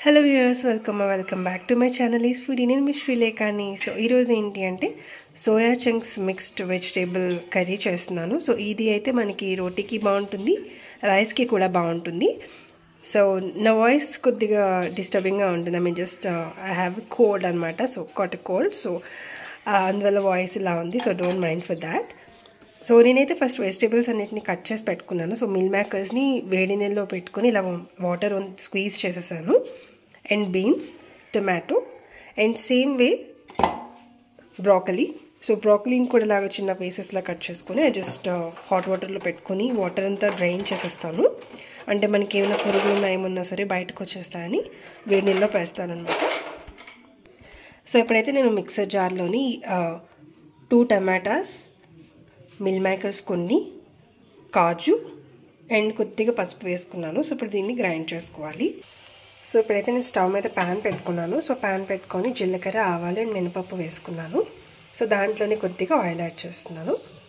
hello viewers welcome welcome back to my channel is food నేను మీ శ్రీలేఖాని so ఈరోజు ఏంటి అంటే soya chunks mixed vegetable curry చేస్తున్నాను సో ఇది అయితే మనకి రోటీకి బాగుంటుంది రైస్కి కూడా బాగుంటుంది సో నా వాయిస్ కొద్దిగా డిస్టర్బింగ్గా ఉంటుంది I mean just I have cold అనమాట సో కాట్ కోల్డ్ సో అందువల్ల వాయిస్ ఇలా ఉంది so don't mind for that so నేనైతే ఫస్ట్ వెజిటేబుల్స్ అన్నిటిని కట్ చేసి పెట్టుకున్నాను సో మిల్ మేకర్స్ని వేడి నీళ్ళలో పెట్టుకొని ఇలా వాటర్ స్క్వీజ్ చేసేసాను and beans tomato and same way broccoli so బ్రాకలీని కూడా ఇలాగ చిన్న పీసెస్లా కట్ చేసుకొని జస్ట్ హాట్ వాటర్లో పెట్టుకొని వాటర్ అంతా డ్రైన్ చేసేస్తాను అంటే మనకి ఏమైనా పురుగులు ఏమన్నా సరే బయటకు వచ్చేస్తాయని వేడి నీళ్ళలో పెడతాను అనమాట సో ఇప్పుడైతే నేను మిక్సర్ జార్లోని టూ టమాటాస్ మిల్ మేకర్స్ కొన్ని కాజు అండ్ కొద్దిగా పసుపు వేసుకున్నాను సో ఇప్పుడు దీన్ని గ్రైండ్ చేసుకోవాలి సో ఇప్పుడైతే నేను స్టవ్ మీద ప్యాన్ పెట్టుకున్నాను సో ప్యాన్ పెట్టుకొని జీలకర్ర ఆవాలు అండ్ మినపప్పు వేసుకున్నాను సో దాంట్లోనే కొద్దిగా ఆయిల్ యాడ్ చేస్తున్నాను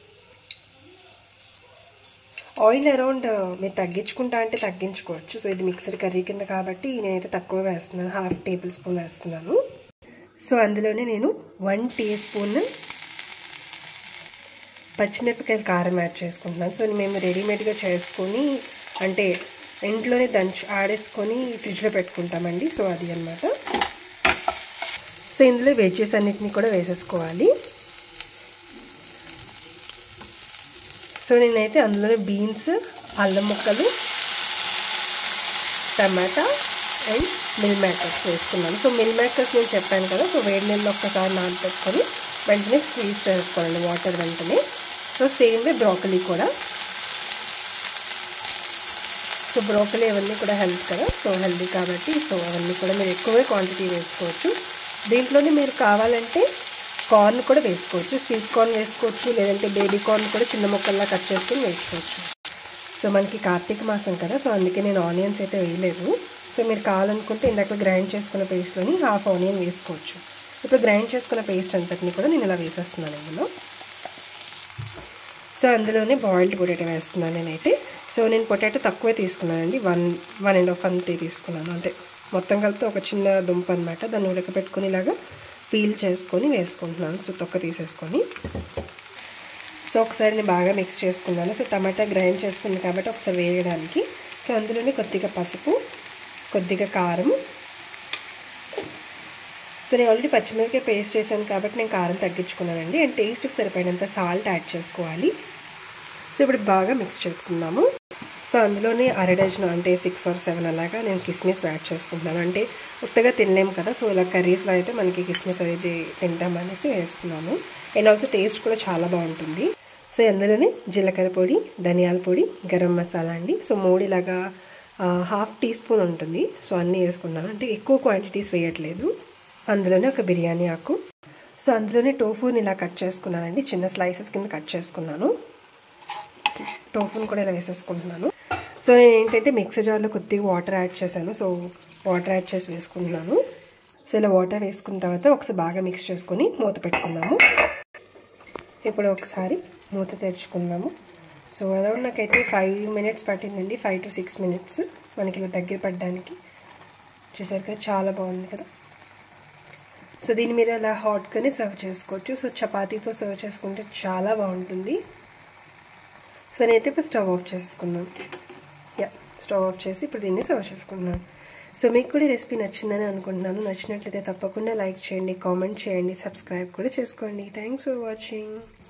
ఆయిల్ అరౌండ్ మీరు తగ్గించుకుంటా అంటే తగ్గించుకోవచ్చు సో ఇది మిక్సర్ కర్రీ కింద కాబట్టి నేనైతే తక్కువ వేస్తున్నాను హాఫ్ టేబుల్ స్పూన్ వేస్తున్నాను సో అందులోనే నేను వన్ టీ స్పూన్ పచ్చిమిరపకాయలు కారం యాడ్ చేసుకుంటున్నాను సో మేము రెడీమేడ్గా చేసుకొని అంటే ఇంట్లోనే దంచి ఆడేసుకొని ఫ్రిడ్జ్లో పెట్టుకుంటామండి సో అది అనమాట సో ఇందులో వెజ్జెస్ అన్నిటిని కూడా వేసేసుకోవాలి సో నేనైతే అందులోనే బీన్స్ అల్లం ముక్కలు టమాటా అండ్ మిల్ మేకర్స్ వేసుకున్నాను సో మిల్ మేకర్స్ నేను చెప్పాను కదా సో వేడి నీళ్ళు ఒక్కసారి నానబెట్టుకొని వెంటనే స్క్వీజ్ చేసుకోవాలండి వాటర్ వెంటనే సో సేమ్ వే బ్రోకలీ కూడా సో బ్రోకలీ అవన్నీ కూడా హెల్త్ కదా సో హెల్తీ కాబట్టి సో అవన్నీ కూడా మీరు ఎక్కువే క్వాంటిటీ వేసుకోవచ్చు దీంట్లోనే మీరు కావాలంటే కార్న్ కూడా వేసుకోవచ్చు స్వీట్ కార్న్ వేసుకోవచ్చు లేదంటే బేబీ కార్న్ కూడా చిన్న ముక్కల్లా కట్ చేసుకొని వేసుకోవచ్చు సో మనకి కార్తీక మాసం కదా సో అందుకే నేను ఆనియన్స్ అయితే వేయలేదు సో మీరు కావాలనుకుంటే ఇందాక గ్రైండ్ చేసుకున్న పేస్ట్లోని హాఫ్ ఆనియన్ వేసుకోవచ్చు ఇప్పుడు గ్రైండ్ చేసుకున్న పేస్ట్ అంతటిని కూడా నేను ఇలా వేసేస్తున్నాను ఇందులో సో అందులోనే బాయిల్డ్ పొటాటో వేస్తున్నాను నేనైతే సో నేను పొటాటో తక్కువే తీసుకున్నానండి వన్ వన్ అండ్ హాఫ్ అంతే తీసుకున్నాను అంటే మొత్తం కలిపితే ఒక చిన్న దుంప అనమాట దాన్ని ఉడకపెట్టుకొని ఇలాగా పీల్ చేసుకొని వేసుకుంటున్నాను సో తొక్క తీసేసుకొని సో ఒకసారి నేను బాగా మిక్స్ చేసుకున్నాను సో టమాటా గ్రైండ్ చేసుకుంది కాబట్టి ఒకసారి వేయడానికి సో అందులోనే కొద్దిగా పసుపు కొద్దిగా కారం సో నేను ఆల్రెడీ పచ్చిమిరపకాయ పేస్ట్ చేశాను కాబట్టి నేను కారం తగ్గించుకున్నానండి అండ్ టేస్ట్కి సరిపడినంత సాల్ట్ యాడ్ చేసుకోవాలి సో ఇప్పుడు బాగా మిక్స్ చేసుకుందాము సో అందులోనే అర డజన్ అంటే సిక్స్ ఆర్ సెవెన్ అలాగా నేను కిస్మిస్ యాడ్ చేసుకుంటున్నాను అంటే ఉత్తగా తినలేము కదా సో ఇలా కర్రీస్లో అయితే మనకి కిస్మిస్ అనేది తింటామనేసి వేస్తున్నాను అండ్ ఆల్సో టేస్ట్ కూడా చాలా బాగుంటుంది సో అందులోనే జీలకర్ర పొడి ధనియాల పొడి గరం మసాలా అండి సో మూడు ఇలాగా హాఫ్ టీ స్పూన్ ఉంటుంది సో అన్నీ వేసుకున్నాను అంటే ఎక్కువ క్వాంటిటీస్ వేయట్లేదు అందులోనే ఒక బిర్యానీ ఆకు సో అందులోనే టోఫూని ఇలా కట్ చేసుకున్నానండి చిన్న స్లైసెస్ కింద కట్ చేసుకున్నాను టోఫూని కూడా ఇలా వేసేసుకుంటున్నాను సో నేను ఏంటంటే మిక్సర్ జార్లో కొద్దిగా వాటర్ యాడ్ చేశాను సో వాటర్ యాడ్ చేసి వేసుకుంటున్నాను సో ఇలా వాటర్ వేసుకున్న తర్వాత ఒకసారి బాగా మిక్స్ చేసుకొని మూత పెట్టుకున్నాము ఇప్పుడు ఒకసారి మూత తెరుచుకుందాము సో అరౌండ్ నాకైతే ఫైవ్ మినిట్స్ పట్టిందండి ఫైవ్ టు సిక్స్ మినిట్స్ మనకి ఇలా దగ్గర పడడానికి చూసారు కదా చాలా బాగుంది కదా సో దీన్ని మీరు అలా హాట్గానే సర్వ్ చేసుకోవచ్చు సో చపాతీతో సర్వ్ చేసుకుంటే చాలా బాగుంటుంది సో నేనైతే ఇప్పుడు స్టవ్ ఆఫ్ చేసుకున్నాను యా స్టవ్ ఆఫ్ చేసి ఇప్పుడు దీన్ని సర్వ్ చేసుకున్నాను సో మీకు కూడా రెసిపీ నచ్చిందని అనుకుంటున్నాను నచ్చినట్లయితే తప్పకుండా లైక్ చేయండి కామెంట్ చేయండి సబ్స్క్రైబ్ కూడా చేసుకోండి థ్యాంక్స్ ఫర్ వాచింగ్